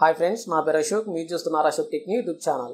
hi friends నా పేరు అశోక్ మీరు చూస్తున్నారు అశోక్ టెక్ని యూట్యూబ్ ఛానల్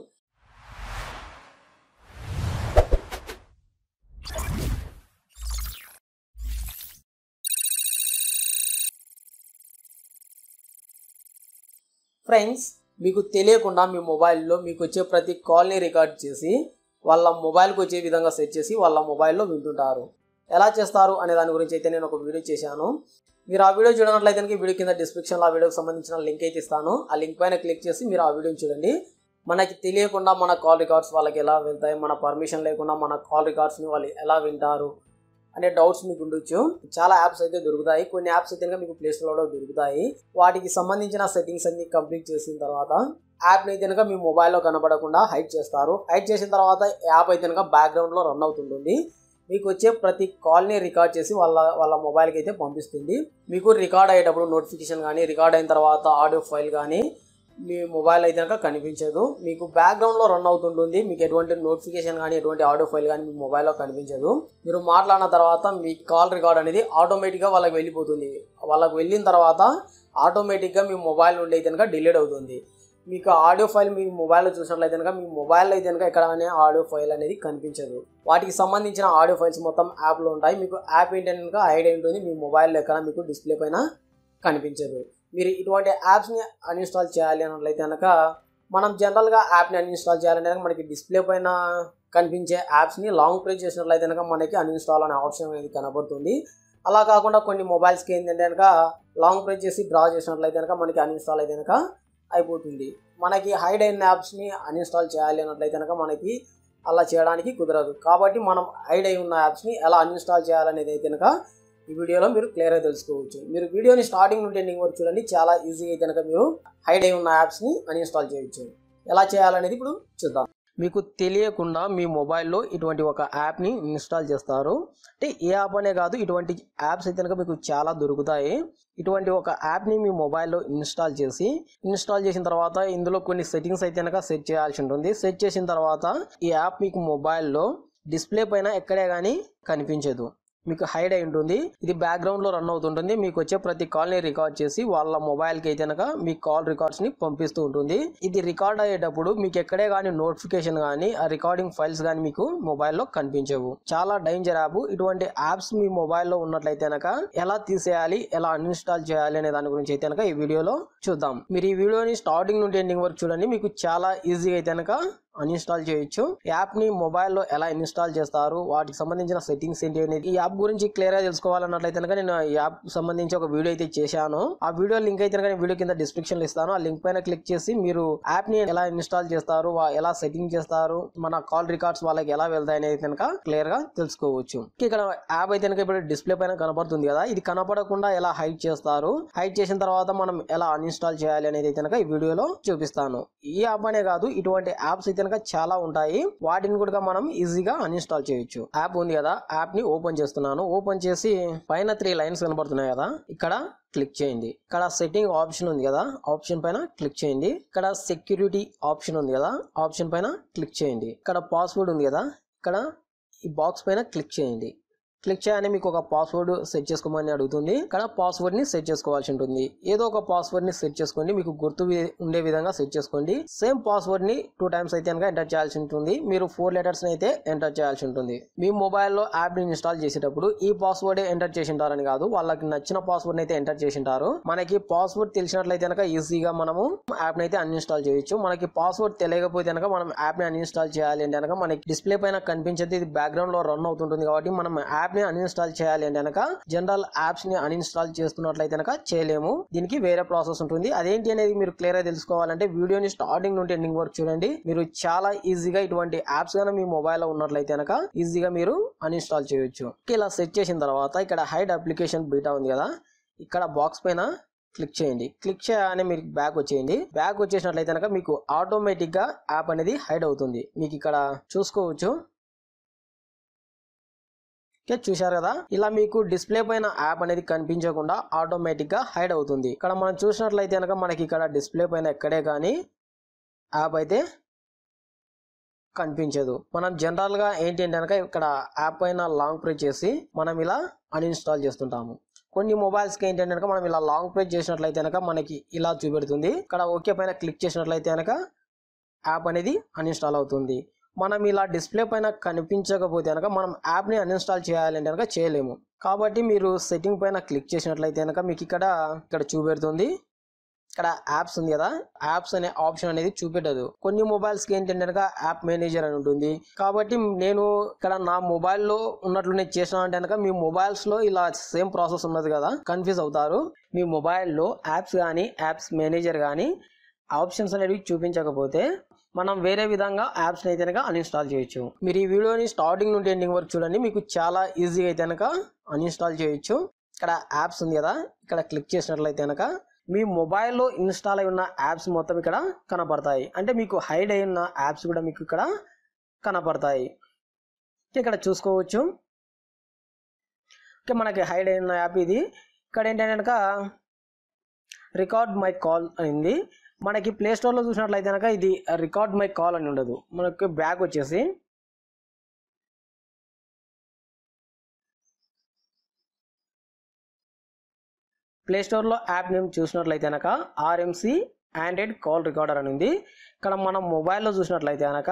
ఫ్రెండ్స్ మీకు తెలియకుండా మీ మొబైల్లో మీకు వచ్చే ప్రతి కాల్ని రికార్డ్ చేసి వాళ్ళ మొబైల్కి వచ్చే విధంగా సెట్ చేసి వాళ్ళ మొబైల్లో వింటుంటారు ఎలా చేస్తారు అనే దాని గురించి అయితే నేను ఒక వీడియో చేశాను మీరు ఆ వీడియో చూడనట్లయితే కనుక వీడియో కింద డిస్క్రిప్షన్లో ఆ వీడియోకి సంబంధించిన లింక్ అయితే ఇస్తాను ఆ లింక్ పైన క్లిక్ చేసి మీరు ఆ వీడియోని చూడండి మనకి తెలియకుండా మన కాల్ రికార్డ్స్ వాళ్ళకి ఎలా వెళ్తాయి మన పర్మిషన్ లేకుండా మన కాల్ రికార్డ్స్ని వాళ్ళు ఎలా వింటారు అనే డౌట్స్ మీకు ఉండొచ్చు చాలా యాప్స్ అయితే దొరుకుతాయి కొన్ని యాప్స్ అయితే కనుక మీకు ప్లే స్టోర్లో దొరుకుతాయి వాటికి సంబంధించిన సెట్టింగ్స్ అన్ని కంప్లీట్ చేసిన తర్వాత యాప్ని అయితే కనుక మీ మొబైల్లో కనబడకుండా హైడ్ చేస్తారు హైడ్ చేసిన తర్వాత యాప్ అయితే కనుక బ్యాక్గ్రౌండ్లో రన్ అవుతుంటుంది మీకు వచ్చే ప్రతి కాల్ని రికార్డ్ చేసి వాళ్ళ వాళ్ళ మొబైల్కి అయితే పంపిస్తుంది మీకు రికార్డ్ అయ్యేటప్పుడు నోటిఫికేషన్ కానీ రికార్డ్ అయిన తర్వాత ఆడియో ఫైల్ కానీ మీ మొబైల్ అయితే కనుక కనిపించదు మీకు బ్యాక్గ్రౌండ్లో రన్ అవుతుంటుంది మీకు ఎటువంటి నోటిఫికేషన్ కానీ ఎటువంటి ఆడియో ఫైల్ కానీ మీ మొబైల్లో కనిపించదు మీరు మాట్లాడిన తర్వాత మీ కాల్ రికార్డ్ అనేది ఆటోమేటిక్గా వాళ్ళకి వెళ్ళిపోతుంది వాళ్ళకి వెళ్ళిన తర్వాత ఆటోమేటిక్గా మీ మొబైల్ నుండి అయితే కనుక డిలీట్ అవుతుంది మీకు ఆడియో ఫైల్ మీ మొబైల్లో చూసినట్లయితే కనుక మీ మొబైల్లో అయితే కనుక ఎక్కడనే ఆడియో ఫైల్ అనేది కనిపించదు వాటికి సంబంధించిన ఆడియో ఫైల్స్ మొత్తం యాప్లో ఉంటాయి మీకు యాప్ ఏంటంటే కనుక ఐడియా ఉంటుంది మీ మొబైల్లో ఎక్కడ మీకు డిస్ప్లే పైన కనిపించదు మీరు ఇటువంటి యాప్స్ని అన్ఇన్స్టాల్ చేయాలి అన్నట్లయితే కనుక మనం జనరల్గా యాప్ని అన్ఇన్స్టాల్ చేయాలంటే కనుక మనకి డిస్ప్లే పైన కనిపించే యాప్స్ని లాంగ్ ప్రెస్ చేసినట్లయితే కనుక మనకి అన్ఇన్స్టాల్ అనే ఆప్షన్ అనేది కనబడుతుంది అలా కాకుండా కొన్ని మొబైల్స్కి ఏంటంటే కనుక లాంగ్ ప్రెస్ చేసి డ్రా చేసినట్లయితే కనుక మనకి అన్ఇన్స్టాల్ అయితే కనుక అయిపోతుంది మనకి హైడ్ అయిన యాప్స్ని అన్ఇన్స్టాల్ చేయాలి అన్నట్లయితే కనుక మనకి అలా చేయడానికి కుదరదు కాబట్టి మనం హైడ్ అయి ఉన్న యాప్స్ని ఎలా అన్ఇన్స్టాల్ చేయాలనేది అయితే కనుక ఈ వీడియోలో మీరు క్లియర్గా తెలుసుకోవచ్చు మీరు వీడియోని స్టార్టింగ్ నుండి ఎండింగ్ వరకు చూడండి చాలా ఈజీగా అయితే కనుక మీరు హైడ్ అయి ఉన్న యాప్స్ని అన్ఇన్స్టాల్ చేయొచ్చు ఎలా చేయాలనేది ఇప్పుడు చూద్దాం మీకు తెలియకుండా మీ మొబైల్లో ఇటువంటి ఒక యాప్ని ఇన్స్టాల్ చేస్తారు అంటే ఏ యాప్ అనే కాదు ఇటువంటి యాప్స్ అయితే కనుక మీకు చాలా దొరుకుతాయి ఇటువంటి ఒక యాప్ని మీ మొబైల్లో ఇన్స్టాల్ చేసి ఇన్స్టాల్ చేసిన తర్వాత ఇందులో కొన్ని సెట్టింగ్స్ అయితే కనుక సెట్ చేయాల్సి ఉంటుంది సెట్ చేసిన తర్వాత ఈ యాప్ మీకు మొబైల్లో డిస్ప్లే పైన ఎక్కడే కానీ కనిపించదు మీకు హైడ్ అయి ఉంటుంది ఇది బ్యాక్గ్రౌండ్ లో రన్ అవుతుంటుంది మీకు వచ్చే ప్రతి కాల్ ని రికార్డ్ చేసి వాళ్ళ మొబైల్ కి అయితే కనుక మీ కాల్ రికార్డ్స్ ని పంపిస్తూ ఉంటుంది ఇది రికార్డ్ అయ్యేటప్పుడు మీకు ఎక్కడే కానీ నోటిఫికేషన్ కానీ ఆ రికార్డింగ్ ఫైల్స్ కానీ మీకు మొబైల్లో కనిపించవు చాలా డేంజర్ యాప్ ఇటువంటి యాప్స్ మీ మొబైల్లో ఉన్నట్లయితే కనుక ఎలా తీసేయాలి ఎలా అన్ఇన్స్టాల్ చేయాలి అనే దాని గురించి అయితే కనుక ఈ వీడియోలో చూద్దాం మీరు ఈ వీడియోని స్టార్టింగ్ నుండి ఎండింగ్ వరకు చూడండి మీకు చాలా ఈజీగా అయితే కనుక అన్ఇన్స్టాల్ చేయొచ్చు యాప్ ని మొబైల్లో ఎలా ఇన్స్టాల్ చేస్తారు వాటికి సంబంధించిన సెట్టింగ్స్ ఏంటి అనేది ఈ యాప్ గురించి క్లియర్ గా తెలుసుకోవాలన్నట్లయితే కనుక నేను ఈ యాప్ సంబంధించి ఒక వీడియో అయితే చేశాను ఆ వీడియో లింక్ అయితే కనుక వీడియో కింద డిస్క్రిప్షన్ లో ఇస్తాను ఆ లింక్ పైన క్లిక్ చేసి మీరు యాప్ ని ఎలా ఇన్స్టాల్ చేస్తారు వా- ఎలా సెట్టింగ్ చేస్తారు మన కాల్ రికార్డ్స్ వాళ్ళకి ఎలా వెళ్తాయి అనేది కనుక క్లియర్ గా తెలుసుకోవచ్చు ఇక్కడ యాప్ అయితే కనుక ఇప్పుడు డిస్ప్లే పైన కనపడుతుంది కదా ఇది కనపడకుండా ఎలా హైడ్ చేస్తారు హైడ్ చేసిన తర్వాత మనం ఎలా అన్ఇన్స్టాల్ చేయాలి అనేది అయితే కనుక ఈ వీడియోలో చూపిస్తాను ఈ యాప్ అనే కాదు ఇటువంటి యాప్స్ అయితే కనుక చాలా ఉంటాయి వాటిని కూడా మనం ఈజీగా అన్ఇన్స్టాల్ చేయొచ్చు యాప్ ఉంది కదా యాప్ ని ఓపెన్ చేస్తున్నాను ఓపెన్ చేసి పైన త్రీ లైన్స్ కనబడుతున్నాయి కదా ఇక్కడ క్లిక్ చేయండి ఇక్కడ సెట్టింగ్ ఆప్షన్ ఉంది కదా ఆప్షన్ పైన క్లిక్ చేయండి ఇక్కడ సెక్యూరిటీ ఆప్షన్ ఉంది కదా ఆప్షన్ పైన క్లిక్ చేయండి ఇక్కడ పాస్వర్డ్ ఉంది కదా ఇక్కడ ఈ బాక్స్ పైన క్లిక్ చేయండి క్లిక్ చేయగానే మీకు ఒక పాస్వర్డ్ సెట్ చేసుకోమని అడుగుతుంది ఇక్కడ పాస్వర్డ్ ని సెట్ చేసుకోవాల్సి ఉంటుంది ఏదో ఒక పాస్వర్డ్ ని సెట్ చేసుకోండి మీకు గుర్తు వి- ఉండే విధంగా సెట్ చేసుకోండి సేమ్ పాస్వర్డ్ ని టూ టైమ్స్ అయితే కనుక ఎంటర్ చేయాల్సి ఉంటుంది మీరు ఫోర్ లెటర్స్ అయితే ఎంటర్ చేయాల్సి ఉంటుంది మీ మొబైల్లో యాప్ ని ఇన్స్టాల్ చేసేటప్పుడు ఈ పాస్వర్డ్ ఎంటర్ చేసింటారని కాదు వాళ్ళకి నచ్చిన పాస్వర్డ్ అయితే ఎంటర్ చేసింటారు మనకి పాస్వర్డ్ తెలిసినట్లయితే కనుక ఈజీగా మనము యాప్ అయితే అన్ఇన్స్టాల్ చేయొచ్చు మనకి పాస్వర్డ్ తెలియకపోతే కనుక మనం యాప్ ని అన్ఇన్స్టాల్ చేయాలి అంటే కనుక మనకి డిస్ప్లే పైన కనిపించేది ఇది బ్యాక్గ్రౌండ్ లో రన్ అవుతుంటుంది కాబట్టి మనం యాప్ ని అన్ఇన్స్టాల్ చేయాలి అంటే కనుక జనరల్ యాప్స్ ని అన్ఇన్స్టాల్ చేస్తున్నట్లయితే కనుక చేయలేము దీనికి వేరే ప్రాసెస్ ఉంటుంది అదేంటి అనేది మీరు క్లియర్ గా తెలుసుకోవాలంటే వీడియోని స్టార్టింగ్ నుండి ఎండింగ్ వరకు చూడండి మీరు చాలా ఈజీగా ఇటువంటి యాప్స్ గానీ మీ మొబైల్ లో ఉన్నట్లయితే కనుక ఈజీగా మీరు అన్ఇన్స్టాల్ చేయొచ్చు ఇలా సెట్ చేసిన తర్వాత ఇక్కడ హైడ్ అప్లికేషన్ బీటా ఉంది కదా ఇక్కడ బాక్స్ పైన క్లిక్ చేయండి క్లిక్ చేయగానే మీకు బ్యాక్ వచ్చేయండి బ్యాక్ వచ్చేసినట్లయితే కనుక మీకు ఆటోమేటిక్ గా యాప్ అనేది హైడ్ అవుతుంది మీకు ఇక్కడ చూసుకోవచ్చు ఓకే చూశారు కదా ఇలా మీకు డిస్ప్లే పైన యాప్ అనేది కనిపించకుండా ఆటోమేటిక్ గా హైడ్ అవుతుంది ఇక్కడ మనం చూసినట్లయితే కనుక మనకి ఇక్కడ డిస్ప్లే పైన ఎక్కడే కానీ యాప్ అయితే కనిపించదు మనం జనరల్ గా ఏంటి అంటే కనుక ఇక్కడ యాప్ పైన లాంగ్ ప్రెస్ చేసి మనం ఇలా అన్ఇన్స్టాల్ చేస్తుంటాము కొన్ని మొబైల్స్కి ఏంటంటే కనుక మనం ఇలా లాంగ్ ప్రెస్ చేసినట్లయితే కనుక మనకి ఇలా చూపెడుతుంది ఇక్కడ ఓకే పైన క్లిక్ చేసినట్లయితే కనుక యాప్ అనేది అన్ఇన్స్టాల్ అవుతుంది మనం ఇలా డిస్ప్లే పైన కనిపించకపోతే కనుక మనం యాప్ని అన్ఇన్స్టాల్ చేయాలంటే కనుక చేయలేము కాబట్టి మీరు సెట్టింగ్ పైన క్లిక్ చేసినట్లయితే కనుక మీకు ఇక్కడ ఇక్కడ చూపెడుతుంది ఇక్కడ యాప్స్ ఉంది కదా యాప్స్ అనే ఆప్షన్ అనేది చూపెట్టదు కొన్ని మొబైల్స్ కి ఏంటంటే కనుక యాప్ మేనేజర్ అని ఉంటుంది కాబట్టి నేను ఇక్కడ నా మొబైల్లో ఉన్నట్లు నేను చేసిన అంటే కనుక మీ మొబైల్స్ లో ఇలా సేమ్ ప్రాసెస్ ఉన్నది కదా కన్ఫ్యూజ్ అవుతారు మీ మొబైల్లో యాప్స్ కానీ యాప్స్ మేనేజర్ కానీ ఆప్షన్స్ అనేవి చూపించకపోతే మనం వేరే విధంగా యాప్స్ అయితే కనుక అన్ఇన్స్టాల్ చేయొచ్చు మీరు ఈ వీడియోని స్టార్టింగ్ నుండి ఎండింగ్ వరకు చూడండి మీకు చాలా ఈజీగా అయితే కనుక అన్ఇన్స్టాల్ చేయొచ్చు ఇక్కడ యాప్స్ ఉంది కదా ఇక్కడ క్లిక్ చేసినట్లయితే కనుక మీ మొబైల్లో ఇన్స్టాల్ అయి ఉన్న యాప్స్ మొత్తం ఇక్కడ కనపడతాయి అంటే మీకు హైడ్ అయి ఉన్న యాప్స్ కూడా మీకు ఇక్కడ కనపడతాయి ఇక్కడ చూసుకోవచ్చు ఓకే మనకి హైడ్ అయిన యాప్ ఇది ఇక్కడ ఏంటంటే కనుక రికార్డ్ మై కాల్ అయింది మనకి ప్లే స్టోర్లో చూసినట్లయితే కనుక ఇది రికార్డ్ మై కాల్ అని ఉండదు మనకి బ్యాక్ వచ్చేసి ప్లే స్టోర్లో యాప్ నేమ్ చూసినట్లయితే కనుక ఆర్ఎంసి ఆండ్రాయిడ్ కాల్ రికార్డర్ అని ఉంది ఇక్కడ మనం మొబైల్లో చూసినట్లయితే కనుక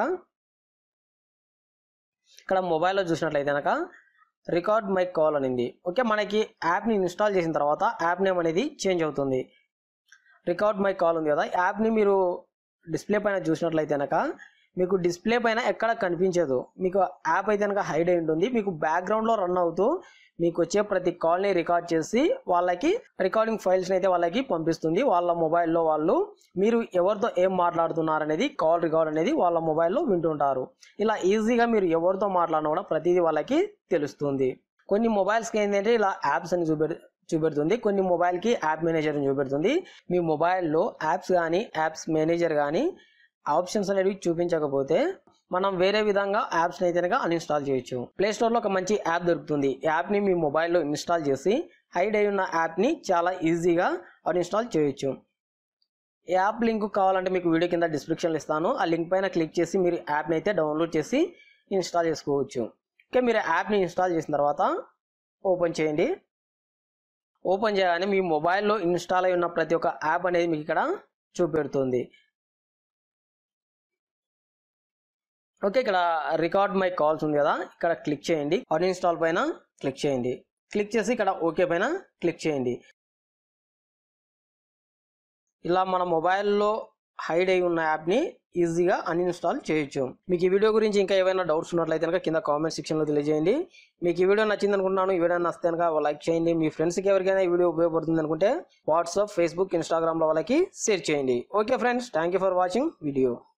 ఇక్కడ మొబైల్లో చూసినట్లయితే కనుక రికార్డ్ మై కాల్ అనింది ఓకే మనకి యాప్ని ఇన్స్టాల్ చేసిన తర్వాత యాప్ నేమ్ అనేది చేంజ్ అవుతుంది రికార్డ్ మై కాల్ ఉంది కదా యాప్ని మీరు డిస్ప్లే పైన చూసినట్లయితే కనుక మీకు డిస్ప్లే పైన ఎక్కడ కనిపించదు మీకు యాప్ అయితే కనుక హైడ్ అయి ఉంటుంది మీకు బ్యాక్గ్రౌండ్లో రన్ అవుతూ మీకు వచ్చే ప్రతి కాల్ని రికార్డ్ చేసి వాళ్ళకి రికార్డింగ్ ఫైల్స్ని అయితే వాళ్ళకి పంపిస్తుంది వాళ్ళ మొబైల్లో వాళ్ళు మీరు ఎవరితో ఏం మాట్లాడుతున్నారు అనేది కాల్ రికార్డ్ అనేది వాళ్ళ మొబైల్లో వింటుంటారు ఇలా ఈజీగా మీరు ఎవరితో మాట్లాడినా కూడా ప్రతిదీ వాళ్ళకి తెలుస్తుంది కొన్ని మొబైల్స్కి ఏంటంటే ఇలా యాప్స్ అని చూపెడు చూపెడుతుంది కొన్ని మొబైల్కి యాప్ మేనేజర్ అని చూపెడుతుంది మీ మొబైల్లో యాప్స్ కానీ యాప్స్ మేనేజర్ కానీ ఆప్షన్స్ అనేవి చూపించకపోతే మనం వేరే విధంగా యాప్స్ అయితే కనుక అన్ఇన్స్టాల్ చేయొచ్చు ప్లే స్టోర్లో ఒక మంచి యాప్ దొరుకుతుంది యాప్ని మీ మొబైల్లో ఇన్స్టాల్ చేసి హైడ్ అయి ఉన్న యాప్ని చాలా ఈజీగా అన్ఇన్స్టాల్ చేయొచ్చు ఈ యాప్ లింక్ కావాలంటే మీకు వీడియో కింద డిస్క్రిప్షన్లో ఇస్తాను ఆ లింక్ పైన క్లిక్ చేసి మీరు యాప్ని అయితే డౌన్లోడ్ చేసి ఇన్స్టాల్ చేసుకోవచ్చు ఓకే మీరు యాప్ని ఇన్స్టాల్ చేసిన తర్వాత ఓపెన్ చేయండి ఓపెన్ చేయగానే మీ మొబైల్లో ఇన్స్టాల్ అయి ఉన్న ప్రతి ఒక్క యాప్ అనేది మీకు ఇక్కడ చూపెడుతుంది ఓకే ఇక్కడ రికార్డ్ మై కాల్స్ ఉంది కదా ఇక్కడ క్లిక్ చేయండి అన్ఇన్స్టాల్ పైన క్లిక్ చేయండి క్లిక్ చేసి ఇక్కడ ఓకే పైన క్లిక్ చేయండి ఇలా మన మొబైల్లో హైడ్ అయి ఉన్న యాప్ని ఈజీగా అన్ఇన్స్టాల్ చేయొచ్చు మీకు ఈ వీడియో గురించి ఇంకా ఏమైనా డౌట్స్ ఉన్నట్లయితే కనుక కింద కామెంట్ సెక్షన్లో తెలియజేయండి మీకు ఈ వీడియో నచ్చింది అనుకుంటున్నాను ఈ వీడియో నచ్చితే కనుక లైక్ చేయండి మీ ఫ్రెండ్స్కి ఎవరికైనా ఈ వీడియో ఉపయోగపడుతుంది అనుకుంటే వాట్సాప్ ఫేస్బుక్ ఇన్స్టాగ్రామ్లో వాళ్ళకి షేర్ చేయండి okay friends thank you for watching video